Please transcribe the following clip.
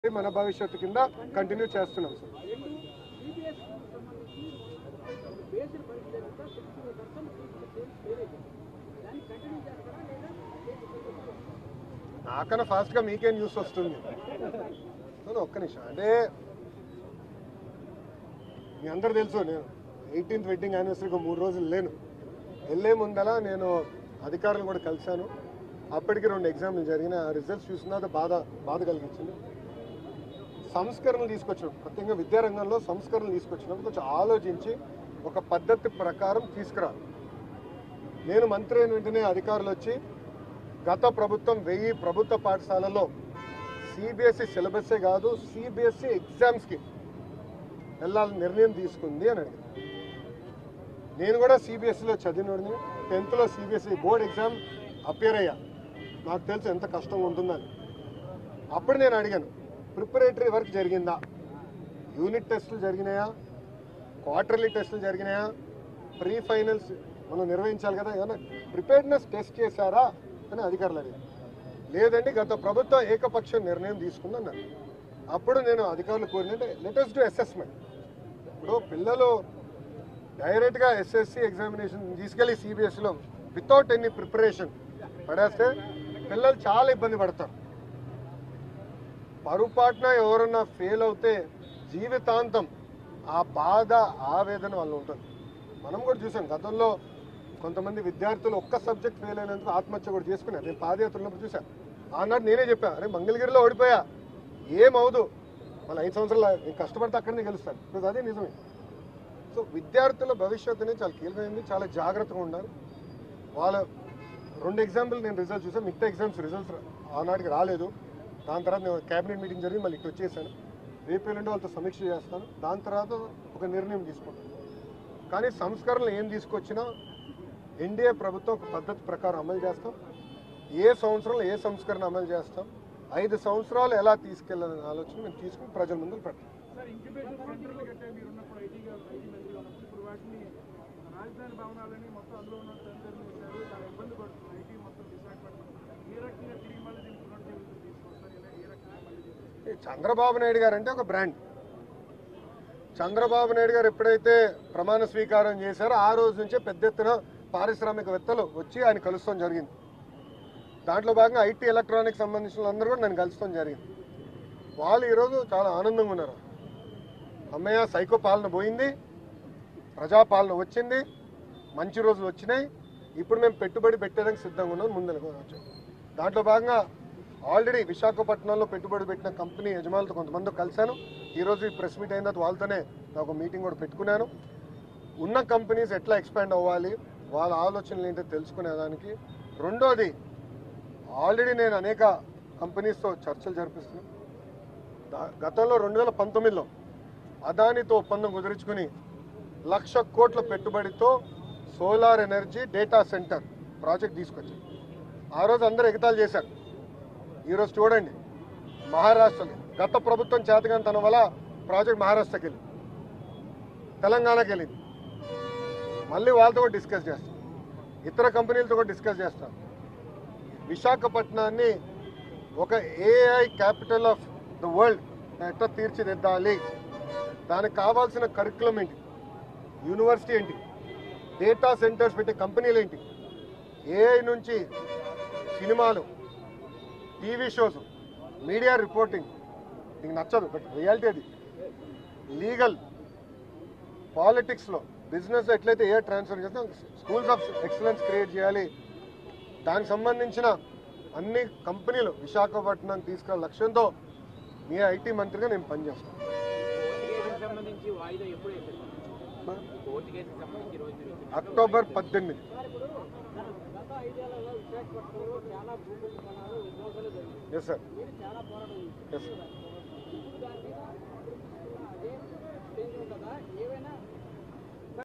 మన భవిష్యత్తు కింద కంటిన్యూ చేస్తున్నాం సార్ నాకన్నా ఫాస్ట్గా మీకే న్యూస్ వస్తుంది అవును, ఒక్క నిమిషం అంటే మీ అందరు తెలుసు నేను ఎయిటీన్త్ వెడ్డింగ్ యానివర్సరీకి మూడు రోజులు లేను వెళ్ళే ముందల నేను అధికారులు కూడా కలిశాను అప్పటికి రెండు ఎగ్జామ్లు జరిగిన ఆ రిజల్ట్స్ చూసిన తర్వాత బాధ బాధ కలిగించింది సంస్కరణలు తీసుకొచ్చినాం ప్రత్యేకంగా విద్యారంగంలో సంస్కరణలు తీసుకొచ్చినప్పుడు కొంచెం ఆలోచించి ఒక పద్ధతి ప్రకారం తీసుకురాలి నేను మంత్రి అయిన వెంటనే అధికారులు వచ్చి గత ప్రభుత్వం వెయ్యి ప్రభుత్వ పాఠశాలలో సిబిఎస్ఈ సిలబస్సే కాదు సిబిఎస్ఈ ఎగ్జామ్స్కి వెళ్ళాలని నిర్ణయం తీసుకుంది అని అడిగింది నేను కూడా సిబిఎస్ఈలో చదివినోడిని టెన్త్లో సిబిఎస్ఈ బోర్డ్ ఎగ్జామ్ అపియర్ అయ్యా నాకు తెలుసు ఎంత కష్టం ఉంటుందని అప్పుడు నేను అడిగాను ప్రిపరేటరీ వర్క్ జరిగిందా యూనిట్ టెస్టులు జరిగినాయా క్వార్టర్లీ టెస్టులు జరిగినాయా ప్రీ ఫైనల్స్ మనం నిర్వహించాలి కదా ఏమన్నా ప్రిపేర్డ్నెస్ టెస్ట్ చేశారా అని అధికారులు అడిగారు లేదండి గత ప్రభుత్వం ఏకపక్ష నిర్ణయం తీసుకుందన్నారు అప్పుడు నేను అధికారులు కోరినంటే లెటెస్ట్ టు అసెస్మెంట్ ఇప్పుడు పిల్లలు డైరెక్ట్గా ఎస్ఎస్సి ఎగ్జామినేషన్ తీసుకెళ్ళి సిబిఎస్ఈలో వితౌట్ ఎనీ ప్రిపరేషన్ పడేస్తే పిల్లలు చాలా ఇబ్బంది పడతారు పరుపాటున ఎవరన్నా ఫెయిల్ అవుతే జీవితాంతం ఆ బాధ ఆవేదన వాళ్ళు ఉంటుంది మనం కూడా చూసాం గతంలో కొంతమంది విద్యార్థులు ఒక్క సబ్జెక్ట్ ఫెయిల్ అయినందుకు ఆత్మహత్య కూడా చేసుకున్నారు నేను పాదయాత్రలో చూసాను ఆనాడు నేనే చెప్పాను అరే మంగళగిరిలో ఓడిపోయా ఏమవుదు మళ్ళీ ఐదు సంవత్సరాలు నేను కష్టపడితే అక్కడనే గెలుస్తాను ఇప్పుడు అదే నిజమే సో విద్యార్థుల భవిష్యత్తు అనేది చాలా కీలకమైంది చాలా జాగ్రత్తగా ఉండాలి వాళ్ళ రెండు ఎగ్జాంపుల్ నేను రిజల్ట్ చూసాను మిగతా ఎగ్జామ్స్ రిజల్ట్స్ ఆనాటికి రాలేదు దాని తర్వాత నేను క్యాబినెట్ మీటింగ్ జరిగి మళ్ళీ ఇక్కడ వచ్చేసాను రేపు ఎల్లుండి వాళ్ళతో సమీక్ష చేస్తాను దాని తర్వాత ఒక నిర్ణయం తీసుకుంటాను కానీ సంస్కరణలు ఏం తీసుకొచ్చినా ఎన్డీఏ ప్రభుత్వం ఒక పద్ధతి ప్రకారం అమలు చేస్తాం ఏ సంవత్సరంలో ఏ సంస్కరణ అమలు చేస్తాం ఐదు సంవత్సరాలు ఎలా తీసుకెళ్లాలనే ఆలోచన మేము తీసుకుని ప్రజల ముందు పెడతాం సార్ ఇంక్యుబేషన్ సెంటర్లు కట్టే మీరు ఉన్నప్పుడు ఐటీగా ఐటీ మంత్రిగా ఉన్నప్పుడు ఇప్పుడు వాటిని రాజధాని భవనాలని మొత్తం అందులో ఉన్న సెంటర్లు వేశారు చాలా ఇబ్బంది పడుతుంది ఐటీ మొత్తం విశాఖపట్నం ఏ రకంగా తిరిగి మళ్ళీ దీన్ని పునరుజ్జీవితం తీసుకొస్తారు ఇలా ఏ రకంగా మళ్ళీ దీన్ని ఈ చంద్రబాబు నాయుడు గారు అంటే ఒక బ్రాండ్ చంద్రబాబు నాయుడు గారు ఎప్పుడైతే ప్రమాణ స్వీకారం చేశారో ఆ రోజు నుంచే పెద్ద ఎత్తున పారిశ్రామికవేత్తలు వచ్చి ఆయన కలుస్తాం జరిగింది దాంట్లో భాగంగా ఐటీ ఎలక్ట్రానిక్ సంబంధించిన అందరూ కూడా నన్ను కలుస్తాం జరిగింది వాళ్ళు ఈరోజు చాలా ఆనందంగా ఉన్నారు అమ్మయ్య సైకో పాలన పోయింది ప్రజాపాలన వచ్చింది మంచి రోజులు వచ్చినాయి ఇప్పుడు మేము పెట్టుబడి పెట్టడానికి సిద్ధంగా ఉన్నాం ముందు వచ్చాం దాంట్లో భాగంగా ఆల్రెడీ విశాఖపట్నంలో పెట్టుబడి పెట్టిన కంపెనీ యజమానులతో కొంతమంది కలిశాను ఈరోజు ఈ ప్రెస్ మీట్ అయిన తర్వాత వాళ్ళతోనే నాకు మీటింగ్ కూడా పెట్టుకున్నాను ఉన్న కంపెనీస్ ఎట్లా ఎక్స్పాండ్ అవ్వాలి వాళ్ళ ఆలోచనలు ఏంటో తెలుసుకునేదానికి రెండోది ఆల్రెడీ నేను అనేక కంపెనీస్తో చర్చలు జరిపిస్తున్నాను దా- గతంలో రెండు వేల పంతొమ్మిదిలో అదానితో ఒప్పందం కుదుర్చుకుని లక్ష కోట్ల పెట్టుబడితో solar energy data centre project తీసుకొచ్చాం ఆ రోజు అందరూ ఎగతాలు చేశారు ఈరోజు చూడండి మహారాష్ట్రలో గత ప్రభుత్వం చేతగాని తన వల్ల ప్రాజెక్ట్ మహారాష్ట్రకి వెళ్ళింది తెలంగాణకి వెళ్ళింది మళ్ళీ వాళ్ళతో కూడా డిస్కస్ చేస్తాం ఇతర కంపెనీలతో కూడా డిస్కస్ చేస్తాం విశాఖపట్నాన్ని ఒక AI capital of the world ఎట్లా తీర్చిదిద్దాలి దానికి కావాల్సిన కరికులం ఏంటి యూనివర్సిటీ ఏంటి డేటా సెంటర్స్ పెట్టే కంపెనీలు ఏంటి ఏఐ నుంచి సినిమాలు టీవీ షోస్ మీడియా రిపోర్టింగ్ నీకు నచ్చదు బట్ రియాలిటీ అది లీగల్ పాలిటిక్స్లో బిజినెస్ ఎట్లయితే ఏ ట్రాన్స్ఫర్ చేస్తాం స్కూల్స్ ఆఫ్ ఎక్సలెన్స్ క్రియేట్ చేయాలి దానికి సంబంధించిన అన్ని కంపెనీలు విశాఖపట్నం తీసుకెళ్ళ లక్ష్యంతో మీ ఐటీ మంత్రిగా నేను పనిచేస్తాను కోర్టు కేసుకు సంబంధించి వాయిదా ఎప్పుడు వేస్తారు కోర్టు కేసుకు సంబంధించి ఈ రోజు మీరు వచ్చిన అక్టోబర్ పద్దెనిమిది గత ఐదేళ్లలో విశాఖపట్నంలో చాలా భూములు కొనాలు విధ్వంసాలు జరిగాయి ఎస్ సార్ మీరు చాలా పోరాటం చేశారు. ఎస్ సార్ ఇప్పుడు దాని మీద అదే స్టేజ్ ఉంటుందా ఏవైనా